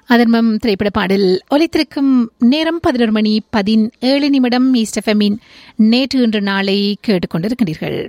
அதர்மம் திரைப்பட பாடல் ஒலித்திருக்கும் நேரம் பதினொரு மணி பதினேழு நிமிடம் ஈஸ்டஃபமின் நேற்று இன்று நாளை கேட்டுக்கொண்டிருக்கிறீர்கள்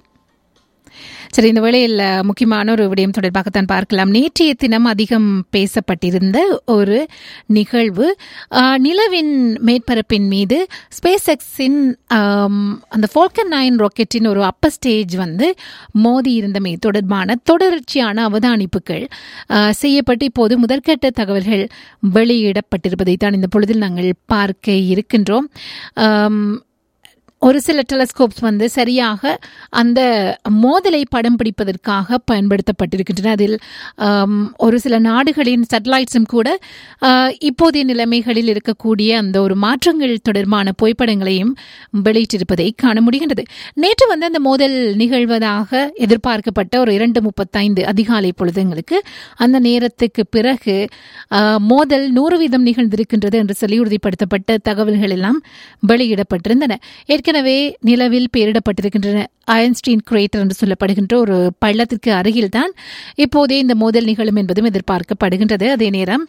சரி இந்த வேளையில் முக்கியமான ஒரு விடயம் தொடர்பாகத்தான் பார்க்கலாம் நேற்றைய தினம் அதிகம் பேசப்பட்டிருந்த ஒரு நிகழ்வு ஆஹ், நிலவின் மேற்பரப்பின் மீது ஸ்பேஸ் எக்ஸின் அந்த ஃபால்கன் நைன் ராக்கெட்டின் ஒரு அப்பர் ஸ்டேஜ் வந்து மோதி இருந்தமை தொடர்பான தொடர்ச்சியான அவதானிப்புகள் ஆஹ், செய்யப்பட்டு இப்போது முதற்கட்ட தகவல்கள் வெளியிடப்பட்டிருப்பதை தான் இந்த பொழுதில் நாங்கள் பார்க்க இருக்கின்றோம் ஆம், ஒரு சில டெலஸ்கோப்ஸ் வந்து சரியாக அந்த மோதலை படம் பிடிப்பதற்காக பயன்படுத்தப்பட்டிருக்கின்றன அதில் ஆம், ஒரு சில நாடுகளின் சேட்டலைட்ஸும் கூட ஆ, இப்போதைய நிலைமைகளில் இருக்கக்கூடிய அந்த ஒரு மாற்றங்கள் தொடர்பான புகைப்படங்களையும் வெளியிட்டிருப்பதை காண முடிகின்றது நேற்று வந்து அந்த மோதல் நிகழ்வதாக எதிர்பார்க்கப்பட்ட ஒரு இரண்டு முப்பத்தைந்து அதிகாலை பொழுதுங்களுக்கு அந்த நேரத்துக்கு பிறகு ஆ, மோதல் நூறு வீதம் நிகழ்ந்திருக்கின்றது என்று சொல்லி உறுதிப்படுத்தப்பட்ட தகவல்கள் எல்லாம் வெளியிடப்பட்டிருந்தன ஏற்கனவே நிலவில் பெயரிடப்பட்டிருக்கின்றன அயன்ஸ்டீன் கிரேட்டர் என்று சொல்லப்படுகின்ற ஒரு பள்ளத்திற்கு அருகில்தான் இப்போதே இந்த மோதல் நிகழும் என்பதும் எதிர்பார்க்கப்படுகின்றது அதே நேரம்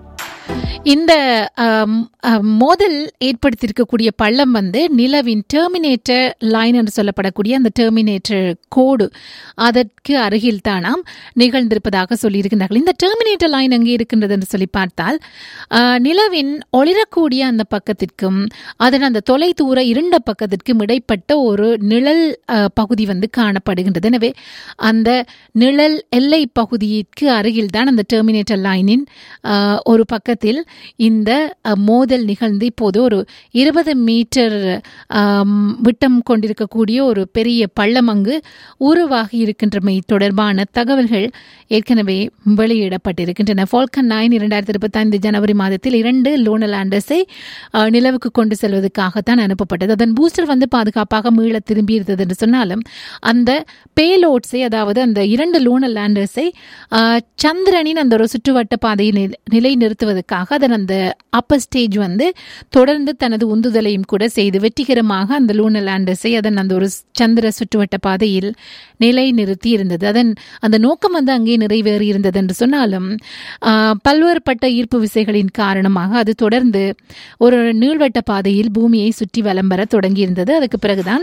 இந்த ஆம், ஆம், மோதல் ஏற்படுத்தியிருக்கக்கூடிய பள்ளம் வந்து நிலவின் டெர்மினேட்டர் லைன் என்று சொல்லப்படக்கூடிய அந்த டெர்மினேட்டர் கோடு அதற்கு அருகில் தானாம் நிகழ்ந்திருப்பதாக சொல்லியிருக்கின்றார்கள் இந்த டெர்மினேட்டர் லைன் அங்கே இருக்கின்றது என்று சொல்லி பார்த்தால் ஆ, நிலவின் ஒளிரக்கூடிய அந்த பக்கத்திற்கும் அதன் அந்த தொலை தூர இருண்ட பக்கத்திற்கும் இடைப்பட்ட ஒரு நிழல் ஆ, பகுதி வந்து காணப்படுகின்றது எனவே அந்த நிழல் எல்லை பகுதிக்கு அருகில் தான் அந்த டெர்மினேட்டர் லைனின் ஆ, ஒரு பக்கத்தில் இந்த அ, மோதல் நிகழ்ந்து இப்போது ஒரு இருபது மீட்டர் ஆம், விட்டம் கொண்டிருக்கக்கூடிய ஒரு பெரிய பள்ளம் அங்கு உருவாகி இருக்கின்றமை தொடர்பான தகவல்கள் ஏற்கனவே வெளியிடப்பட்டிருக்கின்றன ஃபால்கன் நைன் இரண்டாயிரத்தி இருபத்தைந்து ஜனவரி மாதத்தில் இரண்டு லூன லேண்டர்ஸை அ, நிலவுக்கு கொண்டு செல்வதற்காகத்தான் அனுப்பப்பட்டது அதன் பூஸ்டர் வந்து பாதுகாப்பாக மீள திரும்பி இருந்தது என்று சொன்னாலும் அந்த பேலோட்ஸை அதாவது அந்த இரண்டு லூன லேண்டர்ஸை அ, சந்திரனின் அந்த ஒரு சுற்றுவட்ட பாதையில் நிலை- நிலைநிறுத்துவதற்காக அதன் அந்த அப்பர் ஸ்டேஜ் வந்து தொடர்ந்து தனது உந்துதலையும் கூட செய்து வெற்றிகரமாக அந்த லூன லேண்டர்ஸை அதன் அந்த ஒரு சந்திர சுற்றுவட்ட பாதையில் நிலைநிறுத்தி இருந்தது அதன் அந்த நோக்கம் வந்து அங்கே நிறைவேறி இருந்தது என்று சொன்னாலும் ஆ, பல்வேறுபட்ட ஈர்ப்பு விசைகளின் காரணமாக அது தொடர்ந்து ஒரு நீள்வட்ட பாதையில் பூமியை சுற்றி வலம் வர தொடங்கியிருந்தது அதுக்கு பிறகுதான்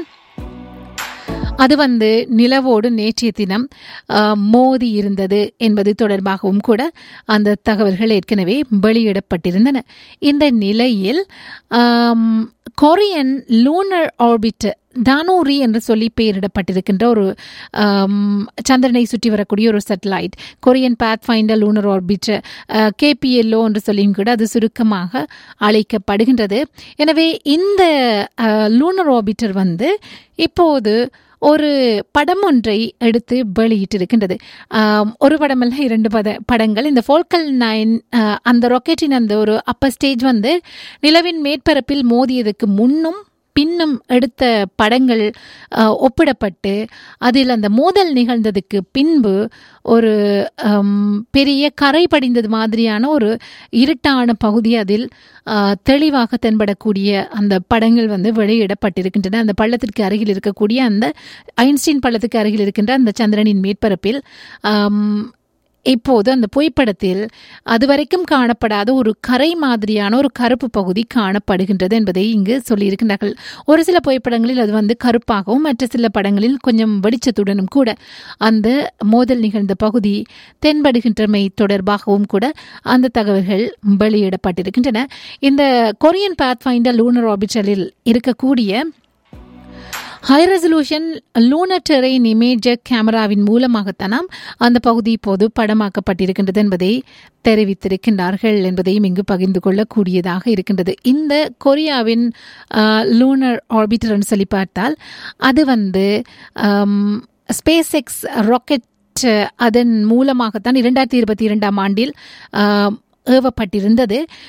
அது வந்து நிலவோடு நேற்றைய தினம் ஆ, மோதி இருந்தது என்பது தொடர்பாகவும் கூட அந்த தகவல்கள் ஏற்கனவே வெளியிடப்பட்டிருந்தன இந்த நிலையில் ஆம், கொரியன் லூனர் ஆர்பிட் தானூரி என்று சொல்லி பெயரிடப்பட்டிருக்கின்ற ஒரு ஆம், சந்திரனை சுற்றி வரக்கூடிய ஒரு satellite Korean pathfinder lunar orbit KPLO என்று சொல்லியும் கூட அது சுருக்கமாக அழைக்கப்படுகின்றது எனவே இந்த லூனர் ஆர்பிட்டர் வந்து இப்போது ஒரு படம் ஒன்றை எடுத்து வெளியிட்டிருக்கின்றது ஆம், ஒரு படமல்ல இரண்டு பத படங்கள் இந்த ஃபோல்கல் நைன் அந்த ராக்கெட்டின் அந்த ஒரு அப்பர் ஸ்டேஜ் வந்து நிலவின் மேற்பரப்பில் மோதியதுக்கு முன்னும் பின்னும் எடுத்த படங்கள் அஹ், ஒப்பிடப்பட்டு அதில் அந்த மோதல் நிகழ்ந்ததுக்கு பின்பு ஒரு ஹம், பெரிய கரை படிந்தது மாதிரியான ஒரு இருட்டான பகுதி அதில் அஹ், தெளிவாக தென்படக்கூடிய அந்த படங்கள் வந்து வெளியிடப்பட்டிருக்கின்றன அந்த பள்ளத்திற்கு அருகில் இருக்கக்கூடிய அந்த ஐன்ஸ்டீன் பள்ளத்துக்கு அருகில் இருக்கின்ற அந்த சந்திரனின் மேற்பரப்பில் ஆம், இப்போது அந்த புகைப்படத்தில் அதுவரைக்கும் காணப்படாத ஒரு கரை மாதிரியான ஒரு கருப்பு பகுதி காணப்படுகின்றது என்பதை இங்கு சொல்லியிருக்கின்றார்கள் ஒரு சில புகைப்படங்களில் அது வந்து கருப்பாகவும் மற்ற சில படங்களில் கொஞ்சம் வெளிச்சத்துடனும் கூட அந்த மோதல் நிகழ்ந்த பகுதி தென்படுகின்றமை தொடர்பாகவும் கூட அந்த தகவல்கள் வெளியிடப்பட்டிருக்கின்றன இந்த கொரியன் பாத் ஃபைண்டர் லூனர் ஆர்பிட்டலில் இருக்கக்கூடிய high resolution lunar terrain imager கேமராவின் மூலமாகத்தானாம் அந்த பகுதி இப்போது படமாக்கப்பட்டிருக்கின்றது என்பதை தெரிவித்திருக்கின்றார்கள் என்பதையும் இங்கு பகிர்ந்து கொள்ளக்கூடியதாக இருக்கின்றது இந்த கொரியாவின் லூனர் ஆர்பிட்டர்னு சொல்லி பார்த்தால் அது வந்து ஸ்பேஸ் எக்ஸ் ராக்கெட் அதன் மூலமாகத்தான் இரண்டாயிரத்தி இருபத்தி இரண்டாம் ஆண்டில் ஆம், ஏவப்பட்டிருந்தது